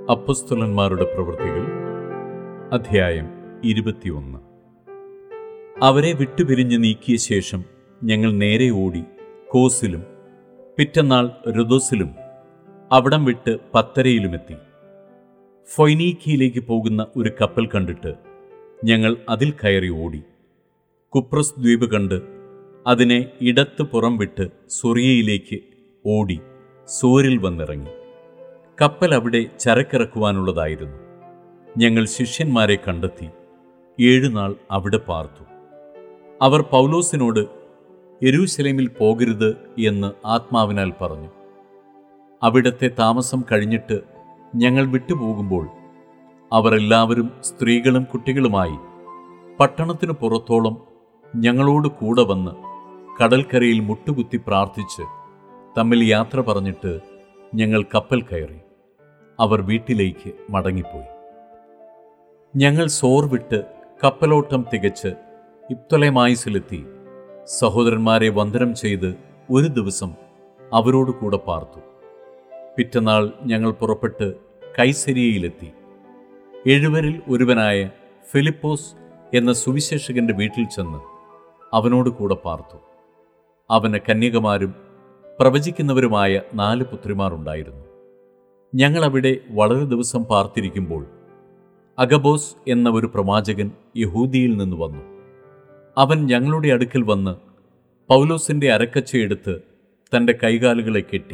അപ്പസ്തുലന്മാരുടെ പ്രവൃത്തികൾ അധ്യായം ഇരുപത്തിയൊന്ന് അവരെ വിട്ടുപിരിഞ്ഞ് നീക്കിയ ശേഷം ഞങ്ങൾ നേരെ ഓടി കോസിലും പിറ്റന്നാൾ രുദോസിലും അവിടം വിട്ട് പത്തരയിലുമെത്തി ഫൊയ്നീക്കിയിലേക്ക് പോകുന്ന ഒരു കപ്പൽ കണ്ടിട്ട് ഞങ്ങൾ അതിൽ കയറി ഓടി കുപ്രസ് ദ്വീപ് കണ്ട് അതിനെ ഇടത്ത് പുറം വിട്ട് സൊറിയയിലേക്ക് ഓടി സോരിൽ വന്നിറങ്ങി കപ്പൽ അവിടെ ചരക്കിറക്കുവാനുള്ളതായിരുന്നു ഞങ്ങൾ ശിഷ്യന്മാരെ കണ്ടെത്തി ഏഴുനാൾ അവിടെ പാർത്തു അവർ പൗലോസിനോട് യെരൂശലേമിൽ പോകരുത് എന്ന് ആത്മാവിനാൽ പറഞ്ഞു അവിടത്തെ താമസം കഴിഞ്ഞിട്ട് ഞങ്ങൾ വിട്ടുപോകുമ്പോൾ അവർ എല്ലാവരും സ്ത്രീകളും കുട്ടികളുമായി പട്ടണത്തിനു പുറത്തോളം ഞങ്ങളോട് കൂടെ വന്ന് കടൽക്കരയിൽ മുട്ടുകുത്തി പ്രാർത്ഥിച്ച് തമ്മിൽ യാത്ര പറഞ്ഞിട്ട് ഞങ്ങൾ കപ്പൽ കയറി അവർ വീട്ടിലേക്ക് മടങ്ങിപ്പോയി ഞങ്ങൾ സോർ വിട്ട് കപ്പലോട്ടം തികച്ച് ഇപ്തൊലമായിസിലെത്തി സഹോദരന്മാരെ വന്ദനം ചെയ്ത് ഒരു ദിവസം അവരോട് കൂടെ പാർത്തു പിറ്റന്നാൾ ഞങ്ങൾ പുറപ്പെട്ട് കൈസരിയയിലെത്തി എഴുവരിൽ ഒരുവനായ ഫിലിപ്പോസ് എന്ന സുവിശേഷകന്റെ വീട്ടിൽ ചെന്ന് അവനോട് കൂടെ പാർത്തു അവന് കന്യകമാരും പ്രവചിക്കുന്നവരുമായ നാല് പുത്രിമാരുണ്ടായിരുന്നു ഞങ്ങൾ അവിടെ വളരെ ദിവസം പാർത്തിരിക്കുമ്പോൾ അഗബോസ് എന്ന ഒരു പ്രവാചകൻ യഹൂദിയിൽ നിന്ന് വന്നു അവൻ ഞങ്ങളുടെ അടുക്കൽ വന്ന് പൗലോസിന്റെ അരക്കച്ചയെടുത്ത് തൻ്റെ കൈകാലുകളെ കെട്ടി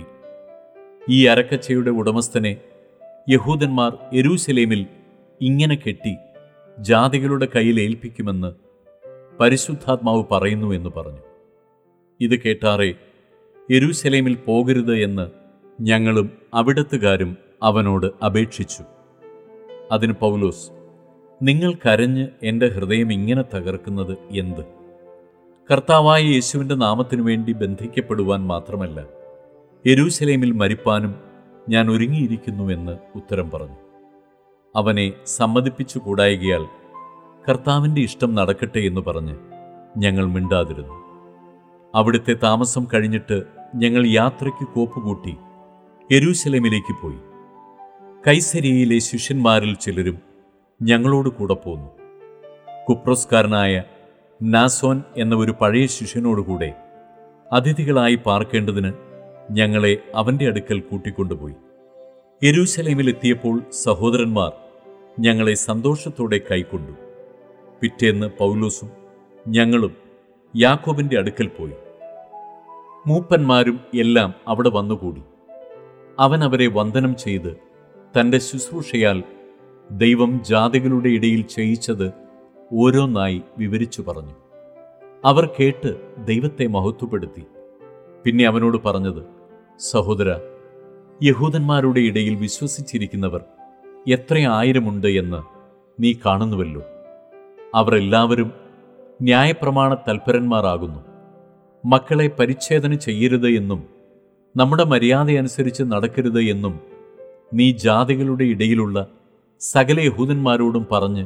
ഈ അരക്കച്ചയുടെ ഉടമസ്ഥനെ യഹൂദന്മാർ യെരൂശലേമിൽ ഇങ്ങനെ കെട്ടി ജാതികളുടെ കയ്യിൽ ഏൽപ്പിക്കുമെന്ന് പരിശുദ്ധാത്മാവ് പറയുന്നു എന്ന് പറഞ്ഞു ഇത് കേട്ടാറേ യെരൂശലേമിൽ പോകരുത് എന്ന് ഞങ്ങളും അവിടത്തുകാരും അവനോട് അപേക്ഷിച്ചു അതിന് പൗലോസ് നിങ്ങൾ കരഞ്ഞ് എൻ്റെ ഹൃദയം ഇങ്ങനെ തകർക്കുന്നത് എന്ത് കർത്താവായ യേശുവിൻ്റെ നാമത്തിനു വേണ്ടി ബന്ധിക്കപ്പെടുവാൻ മാത്രമല്ല യെരൂശലേമിൽ മരിപ്പാനും ഞാൻ ഒരുങ്ങിയിരിക്കുന്നുവെന്ന് ഉത്തരം പറഞ്ഞു അവനെ സമ്മതിപ്പിച്ചു കൂടായികയാൽ കർത്താവിൻ്റെ ഇഷ്ടം നടക്കട്ടെ എന്ന് പറഞ്ഞ് ഞങ്ങൾ മിണ്ടാതിരുന്നു അവിടുത്തെ താമസം കഴിഞ്ഞിട്ട് ഞങ്ങൾ യാത്രയ്ക്ക് കോപ്പുകൂട്ടി യെരൂശലേമിലേക്ക് പോയി കൈസരിയയിലെ ശിഷ്യന്മാരിൽ ചിലരും ഞങ്ങളോട് കൂടെ പോന്നു കുപ്രോസ്കാരനായ നാസോൻ എന്ന ഒരു പഴയ ശിഷ്യനോടുകൂടെ അതിഥികളായി പാർക്കേണ്ടതിന് ഞങ്ങളെ അവൻ്റെ അടുക്കൽ കൂട്ടിക്കൊണ്ടുപോയി യെരൂശലേമിലെത്തിയപ്പോൾ സഹോദരന്മാർ ഞങ്ങളെ സന്തോഷത്തോടെ കൈക്കൊണ്ടു പിറ്റേന്ന് പൗലോസും ഞങ്ങളും യാക്കോബിൻ്റെ അടുക്കൽ പോയി മൂപ്പന്മാരും എല്ലാം അവിടെ വന്നുകൂടി അവൻ അവരെ വന്ദനം ചെയ്ത് തൻ്റെ ശുശ്രൂഷയാൽ ദൈവം ജാതികളുടെ ഇടയിൽ ചെയ്യിച്ചത് ഓരോന്നായി വിവരിച്ചു പറഞ്ഞു അവർ കേട്ട് ദൈവത്തെ മഹത്വപ്പെടുത്തി പിന്നെ അവനോട് പറഞ്ഞത് സഹോദര യഹൂദന്മാരുടെ ഇടയിൽ വിശ്വസിച്ചിരിക്കുന്നവർ എത്ര ആയിരമുണ്ട് എന്ന് നീ കാണുന്നുവല്ലോ അവർ എല്ലാവരും ന്യായപ്രമാണ തൽപരന്മാരാകുന്നു മക്കളെ പരിച്ഛേദന ചെയ്യരുത് എന്നും നമ്മുടെ മര്യാദയനുസരിച്ച് നടക്കരുത് എന്നും നീ ജാതികളുടെ ഇടയിലുള്ള സകല യഹൂദന്മാരോടും പറഞ്ഞ്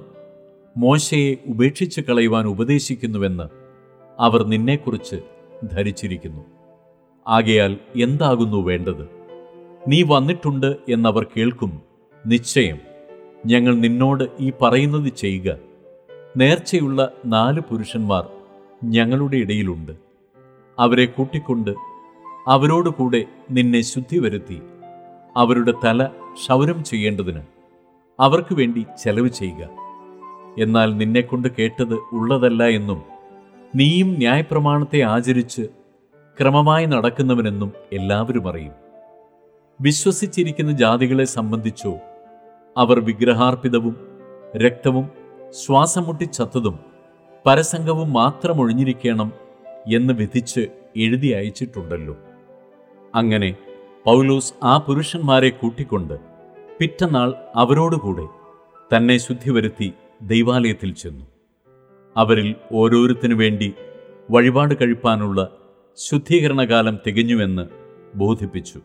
മോശയെ ഉപേക്ഷിച്ച് കളയുവാൻ ഉപദേശിക്കുന്നുവെന്ന് അവർ നിന്നെക്കുറിച്ച് ധരിച്ചിരിക്കുന്നു ആകയാൽ എന്താകുന്നു വേണ്ടത് നീ വന്നിട്ടുണ്ട് എന്നവർ കേൾക്കും നിശ്ചയം ഞങ്ങൾ നിന്നോട് ഈ പറയുന്നത് ചെയ്യുക നേർച്ചയുള്ള നാല് പുരുഷന്മാർ ഞങ്ങളുടെ ഇടയിലുണ്ട് അവരെ കൂട്ടിക്കൊണ്ട് അവരോടുകൂടെ നിന്നെ ശുദ്ധി വരുത്തി അവരുടെ തല ക്ഷൗരം ചെയ്യേണ്ടതിന് അവർക്ക് വേണ്ടി ചെലവ് ചെയ്യുക എന്നാൽ നിന്നെക്കൊണ്ട് കേട്ടത് ഉള്ളതല്ല എന്നും നീയും ന്യായപ്രമാണത്തെ ആചരിച്ച് ക്രമമായി നടക്കുന്നവനെന്നും എല്ലാവരും അറിയും വിശ്വസിച്ചിരിക്കുന്ന ജാതികളെ സംബന്ധിച്ചോ അവർ വിഗ്രഹാർപ്പിതവും രക്തവും ശ്വാസം മുട്ടി ചത്തതും പരസംഗവും മാത്രം ഒഴിഞ്ഞിരിക്കണം എന്ന് വിധിച്ച് എഴുതി അയച്ചിട്ടുണ്ടല്ലോ അങ്ങനെ പൗലോസ് ആ പുരുഷന്മാരെ കൂട്ടിക്കൊണ്ട് പിറ്റന്നാൾ അവരോടുകൂടെ തന്നെ ശുദ്ധി വരുത്തി ദൈവാലയത്തിൽ ചെന്നു അവരിൽ ഓരോരുത്തനു വേണ്ടി വഴിപാട് കഴിപ്പാനുള്ള ശുദ്ധീകരണകാലം തികഞ്ഞുവെന്ന് ബോധിപ്പിച്ചു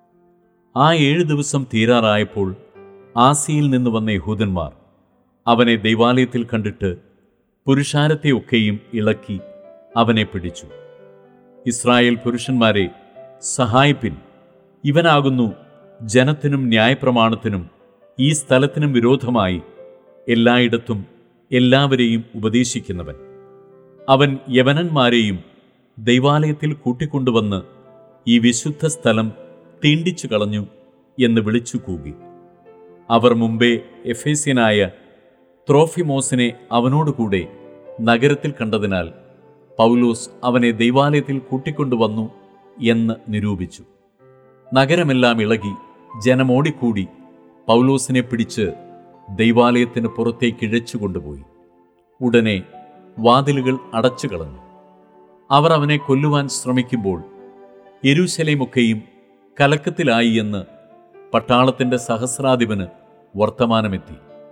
ആ ഏഴ് ദിവസം തീരാറായപ്പോൾ ആസിയിൽ നിന്ന് വന്ന യഹൂദന്മാർ അവനെ ദൈവാലയത്തിൽ കണ്ടിട്ട് പുരുഷാരത്തെയൊക്കെയും ഇളക്കി അവനെ പിടിച്ചു ഇസ്രായേൽ പുരുഷന്മാരെ സഹായിപ്പിൻ ഇവനാകുന്നു ജനത്തിനും ന്യായപ്രമാണത്തിനും ഈ സ്ഥലത്തിനും വിരോധമായി എല്ലായിടത്തും എല്ലാവരെയും ഉപദേശിക്കുന്നവൻ അവൻ യവനന്മാരെയും ദൈവാലയത്തിൽ കൂട്ടിക്കൊണ്ടുവന്ന് ഈ വിശുദ്ധ സ്ഥലം തീണ്ടിച്ചു കളഞ്ഞു എന്ന് വിളിച്ചു കൂകി അവർ മുമ്പേ എഫേസ്യനായ ത്രോഫിമോസിനെ അവനോടുകൂടെ നഗരത്തിൽ കണ്ടതിനാൽ പൗലോസ് അവനെ ദൈവാലയത്തിൽ കൂട്ടിക്കൊണ്ടുവന്നു എന്ന് നിരൂപിച്ചു നഗരമെല്ലാം ഇളകി ജനമോടിക്കൂടി പൗലോസിനെ പിടിച്ച് ദൈവാലയത്തിന് പുറത്തേക്ക് ഇഴച്ചു കൊണ്ടുപോയി ഉടനെ വാതിലുകൾ അടച്ചു കളഞ്ഞു അവർ അവനെ കൊല്ലുവാൻ ശ്രമിക്കുമ്പോൾ യെരൂശലേമൊക്കെയും കലക്കത്തിലായി എന്ന് പട്ടാളത്തിന്റെ സഹസ്രാധിപന് വർത്തമാനമെത്തി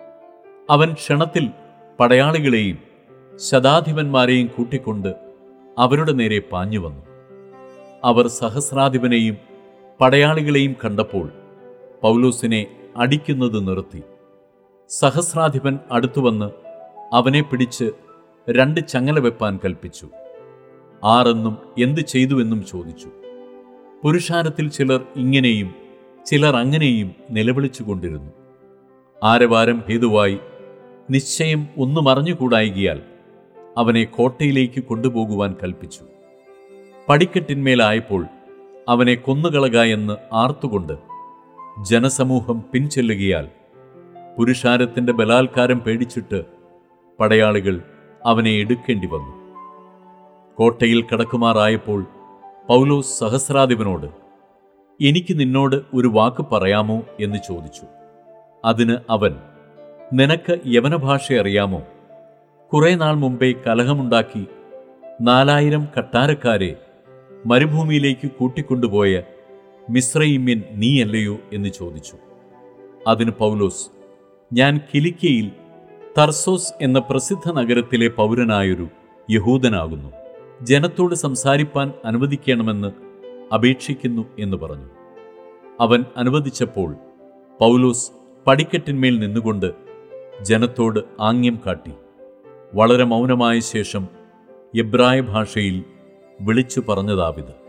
അവൻ ക്ഷണത്തിൽ പടയാളികളെയും ശതാധിപന്മാരെയും കൂട്ടിക്കൊണ്ട് അവരുടെ നേരെ പാഞ്ഞു വന്നു അവർ സഹസ്രാധിപനെയും പടയാളികളെയും കണ്ടപ്പോൾ പൗലോസിനെ അടിക്കുന്നത് നിർത്തി സഹസ്രാധിപൻ അടുത്തുവന്ന് അവനെ പിടിച്ച് രണ്ട് ചങ്ങല വെപ്പാൻ കൽപ്പിച്ചു ആരെന്നും എന്തു ചെയ്തുവെന്നും ചോദിച്ചു പുരുഷാരത്തിൽ ചിലർ ഇങ്ങനെയും ചിലർ അങ്ങനെയും നിലവിളിച്ചുകൊണ്ടിരുന്നു ആരവാരം ഹേതുവായി നിശ്ചയം ഒന്നും അറിഞ്ഞുകൂടായികയാൽ അവനെ കോട്ടയിലേക്ക് കൊണ്ടുപോകുവാൻ കൽപ്പിച്ചു പടിക്കെട്ടിന്മേലായപ്പോൾ അവനെ കൊന്നുകളക എന്ന് ആർത്തുകൊണ്ട് ജനസമൂഹം പിൻചെല്ലുകയാൽ പുരുഷാരത്തിന്റെ ബലാത്കാരം പേടിച്ചിട്ട് പടയാളികൾ അവനെ എടുക്കേണ്ടി വന്നു കോട്ടയിൽ കിടക്കുമാറായപ്പോൾ പൗലോസ് സഹസ്രാധിപനോട് എനിക്ക് നിന്നോട് ഒരു വാക്ക് പറയാമോ എന്ന് ചോദിച്ചു അതിന് അവൻ നിനക്ക് യവനഭാഷ അറിയാമോ കുറെ നാൾ മുമ്പേ കലഹമുണ്ടാക്കി നാലായിരം കട്ടാരക്കാരെ മരുഭൂമിയിലേക്ക് കൂട്ടിക്കൊണ്ടുപോയ മിശ്രയിമ്യൻ നീയല്ലയോ എന്ന് ചോദിച്ചു അതിന് പൗലോസ് ഞാൻ കിലിക്കയിൽ തർസോസ് എന്ന പ്രസിദ്ധ നഗരത്തിലെ പൗരനായൊരു യഹൂദനാകുന്നു ജനത്തോട് സംസാരിപ്പാൻ അനുവദിക്കണമെന്ന് അപേക്ഷിക്കുന്നു എന്ന് പറഞ്ഞു അവൻ അനുവദിച്ചപ്പോൾ പൗലോസ് പടിക്കെട്ടിന്മേൽ നിന്നുകൊണ്ട് ജനത്തോട് ആംഗ്യം കാട്ടി വളരെ മൗനമായ ശേഷം എബ്രായ ഭാഷയിൽ വിളിച്ചു പറഞ്ഞതാവിത്